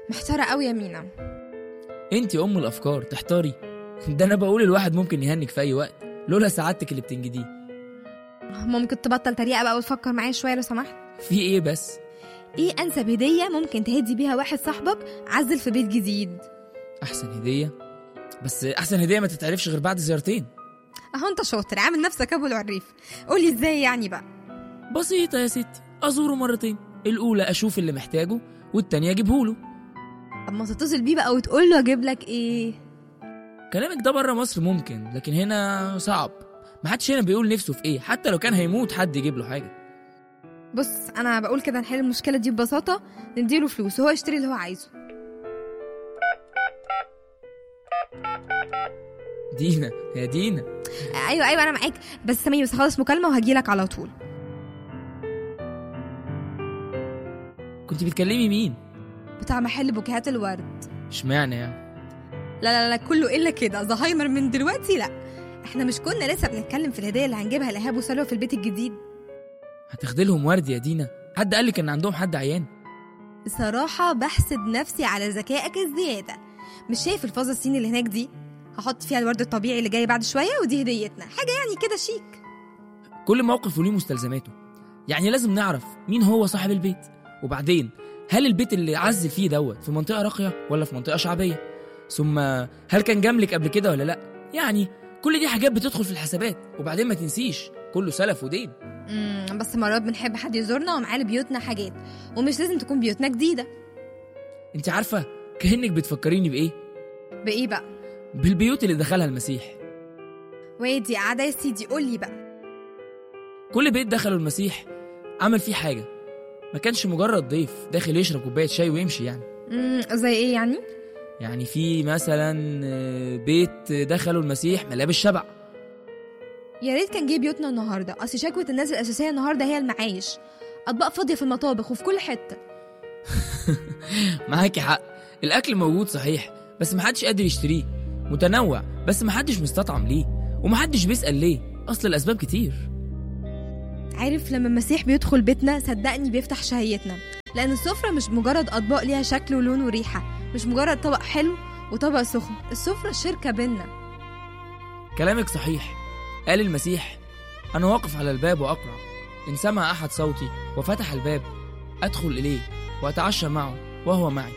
محتارة قوي يا مينا انت ام الافكار تحتاري ده انا بقول الواحد ممكن يهنك في اي وقت لولا سعادتك اللي بتنجديه ممكن تبطل تريقة بقى وتفكر معايا شوية لو سمحت في ايه بس ايه انسب هدية ممكن تهدي بيها واحد صاحبك عزل في بيت جديد احسن هديه بس احسن هديه ما تتعرفش غير بعد زيارتين اهو انت شاطر عامل نفسك ابو العريف قولي ازاي يعني بقى بسيطه يا ستي ازوره مرتين الاولى اشوف اللي محتاجه والتانية اجيبهوله طب ما تتصل بيه بقى وتقول له اجيب لك ايه كلامك ده بره مصر ممكن لكن هنا صعب محدش هنا بيقول نفسه في ايه حتى لو كان هيموت حد يجيب له حاجه بص انا بقول كده نحل المشكله دي ببساطه نديله فلوس وهو يشتري اللي هو عايزه دينا يا دينا ايوه ايوه انا معاك بس ثانيه بس هخلص مكالمه وهجيلك على طول كنت بتكلمي مين بتاع محل بوكيهات الورد اشمعنى يعني لا لا لا كله الا كده زهايمر من دلوقتي لا احنا مش كنا لسه بنتكلم في الهديه اللي هنجيبها لايهاب وسلوى في البيت الجديد هتاخدي لهم ورد يا دينا حد قالك ان عندهم حد عيان بصراحه بحسد نفسي على ذكائك الزياده مش شايف الفازه الصيني اللي هناك دي هحط فيها الورد الطبيعي اللي جاي بعد شويه ودي هديتنا حاجه يعني كده شيك كل موقف وليه مستلزماته يعني لازم نعرف مين هو صاحب البيت وبعدين هل البيت اللي عزل فيه دوت في منطقه راقيه ولا في منطقه شعبيه ثم هل كان جاملك قبل كده ولا لا يعني كل دي حاجات بتدخل في الحسابات وبعدين ما تنسيش كله سلف ودين امم بس مرات بنحب حد يزورنا ومعاه لبيوتنا حاجات ومش لازم تكون بيوتنا جديده انت عارفه كانك بتفكريني بايه بايه بقى بالبيوت اللي دخلها المسيح وادي قاعده يا سيدي قول لي بقى كل بيت دخله المسيح عمل فيه حاجه ما كانش مجرد ضيف داخل يشرب كوبايه شاي ويمشي يعني امم زي ايه يعني يعني في مثلا آه، بيت دخله المسيح ملابس شبع يا ريت كان جه بيوتنا النهارده اصل شكوى الناس الاساسيه النهارده هي المعايش اطباق فاضيه في المطابخ وفي كل حته معاكي حق الاكل موجود صحيح بس محدش قادر يشتريه متنوع بس محدش مستطعم ليه ومحدش بيسأل ليه اصل الاسباب كتير عارف لما المسيح بيدخل بيتنا صدقني بيفتح شهيتنا لان السفره مش مجرد اطباق ليها شكل ولون وريحه مش مجرد طبق حلو وطبق سخن السفره شركه بينا كلامك صحيح قال المسيح انا واقف على الباب واقرع ان سمع احد صوتي وفتح الباب ادخل اليه واتعشى معه وهو معي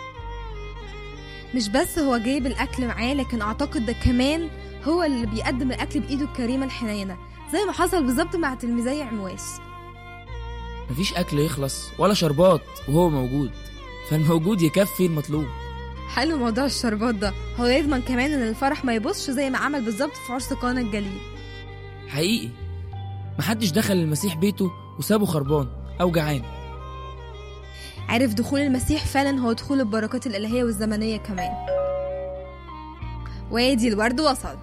مش بس هو جايب الاكل معاه لكن اعتقد ده كمان هو اللي بيقدم الاكل بايده الكريمه الحنينه زي ما حصل بالظبط مع تلميذي عمواس مفيش اكل يخلص ولا شربات وهو موجود فالموجود يكفي المطلوب حلو موضوع الشربات ده هو يضمن كمان ان الفرح ما يبصش زي ما عمل بالظبط في عرس قانا الجليل حقيقي محدش دخل المسيح بيته وسابه خربان او جعان عارف دخول المسيح فعلا هو دخول البركات الالهيه والزمنيه كمان وادي الورد وصل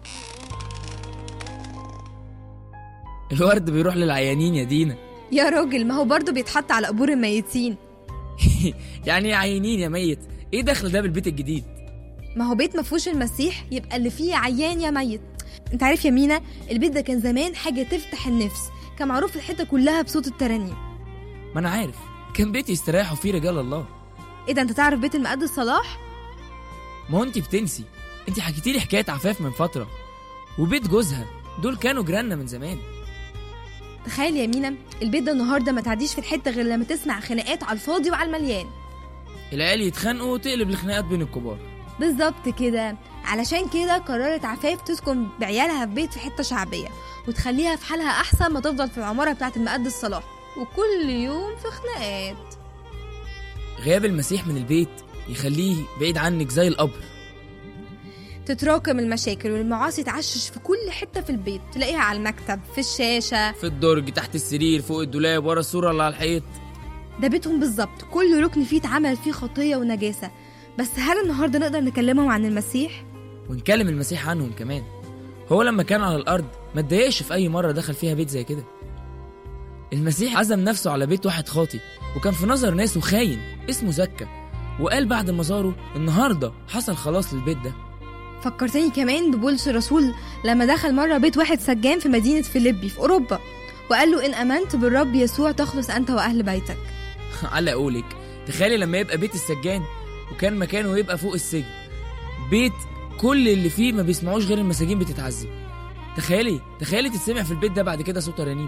الورد بيروح للعيانين يا دينا يا راجل ما هو برضه بيتحط على قبور الميتين يعني ايه عيانين يا ميت ايه دخل ده بالبيت الجديد ما هو بيت ما فيهوش المسيح يبقى اللي فيه عيان يا ميت انت عارف يا مينا البيت ده كان زمان حاجه تفتح النفس كان معروف الحته كلها بصوت الترانيم ما انا عارف كان بيت يستريحوا فيه رجال الله ايه ده انت تعرف بيت المقدس صلاح ما هو انت بتنسي انت حكيتي لي حكايه عفاف من فتره وبيت جوزها دول كانوا جيراننا من زمان تخيل يا مينا البيت ده النهارده ما تعديش في الحته غير لما تسمع خناقات على الفاضي وعلى المليان العيال يتخانقوا وتقلب الخناقات بين الكبار بالظبط كده علشان كده قررت عفاف تسكن بعيالها في بيت في حته شعبيه وتخليها في حالها احسن ما تفضل في العماره بتاعه المقدس صلاح وكل يوم في خناقات غياب المسيح من البيت يخليه بعيد عنك زي القبر تتراكم المشاكل والمعاصي تعشش في كل حته في البيت تلاقيها على المكتب في الشاشه في الدرج تحت السرير فوق الدولاب ورا الصوره اللي على الحيط ده بيتهم بالظبط كل ركن فيه اتعمل فيه خطيه ونجاسه بس هل النهارده نقدر نكلمهم عن المسيح ونكلم المسيح عنهم كمان هو لما كان على الارض ما اتضايقش في اي مره دخل فيها بيت زي كده المسيح عزم نفسه على بيت واحد خاطي وكان في نظر ناسه خاين اسمه زكا وقال بعد ما زاره النهارده حصل خلاص للبيت ده فكرتني كمان ببولس الرسول لما دخل مرة بيت واحد سجان في مدينة فيليبي في أوروبا وقال له إن أمنت بالرب يسوع تخلص أنت وأهل بيتك على قولك تخيلي لما يبقى بيت السجان وكان مكانه يبقى فوق السجن بيت كل اللي فيه ما بيسمعوش غير المساجين بتتعذب تخيلي تخيلي تتسمع في البيت ده بعد كده صوت رنين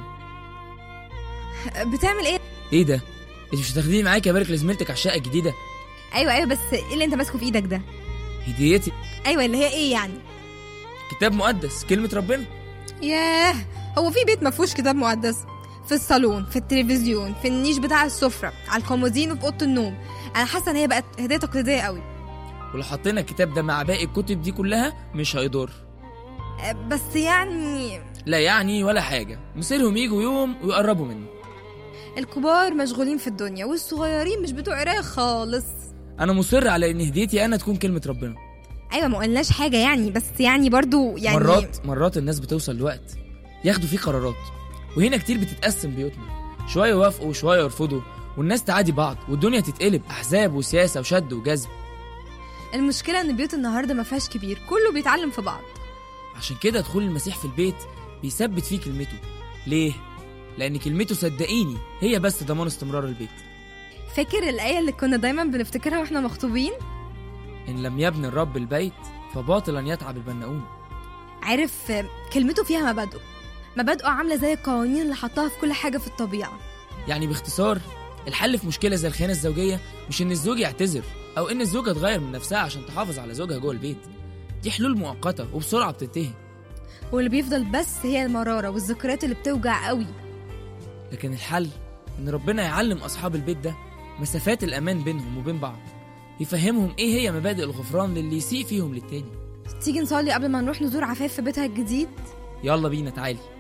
بتعمل ايه ايه ده انت مش هتاخديني معاكي ابارك لزميلتك على الشقه الجديده ايوه ايوه بس ايه اللي انت ماسكه في ايدك ده هديتي ايوه اللي هي ايه يعني كتاب مقدس كلمه ربنا ياه هو في بيت ما فيهوش كتاب مقدس في الصالون في التلفزيون في النيش بتاع السفره على الكومودين وفي اوضه النوم انا حاسه ان هي بقت هديه تقليديه قوي ولو حطينا الكتاب ده مع باقي الكتب دي كلها مش هيضر أه، بس يعني لا يعني ولا حاجه مصيرهم يجوا يوم ويقربوا منه الكبار مشغولين في الدنيا والصغيرين مش بتوع قرايه خالص انا مصر على ان هديتي انا تكون كلمه ربنا ايوه ما قلناش حاجه يعني بس يعني برضو يعني مرات مرات الناس بتوصل لوقت ياخدوا فيه قرارات وهنا كتير بتتقسم بيوتنا شويه يوافقوا وشويه يرفضوا والناس تعادي بعض والدنيا تتقلب احزاب وسياسه وشد وجذب المشكله ان بيوت النهارده ما فيهاش كبير كله بيتعلم في بعض عشان كده دخول المسيح في البيت بيثبت فيه كلمته ليه لان كلمته صدقيني هي بس ضمان استمرار البيت فاكر الايه اللي كنا دايما بنفتكرها واحنا مخطوبين ان لم يبني الرب البيت فباطلا يتعب البناؤون عارف آه، كلمته فيها مبادئه مبادئه عامله زي القوانين اللي حطها في كل حاجه في الطبيعه يعني باختصار الحل في مشكله زي الخيانه الزوجيه مش ان الزوج يعتذر او ان الزوجه تغير من نفسها عشان تحافظ على زوجها جوه البيت دي حلول مؤقته وبسرعه بتنتهي واللي بيفضل بس هي المراره والذكريات اللي بتوجع قوي لكن الحل ان ربنا يعلم اصحاب البيت ده مسافات الامان بينهم وبين بعض يفهمهم ايه هي مبادئ الغفران للي يسيء فيهم للتاني تيجي نصلي قبل ما نروح نزور عفاف في بيتها الجديد يلا بينا تعالي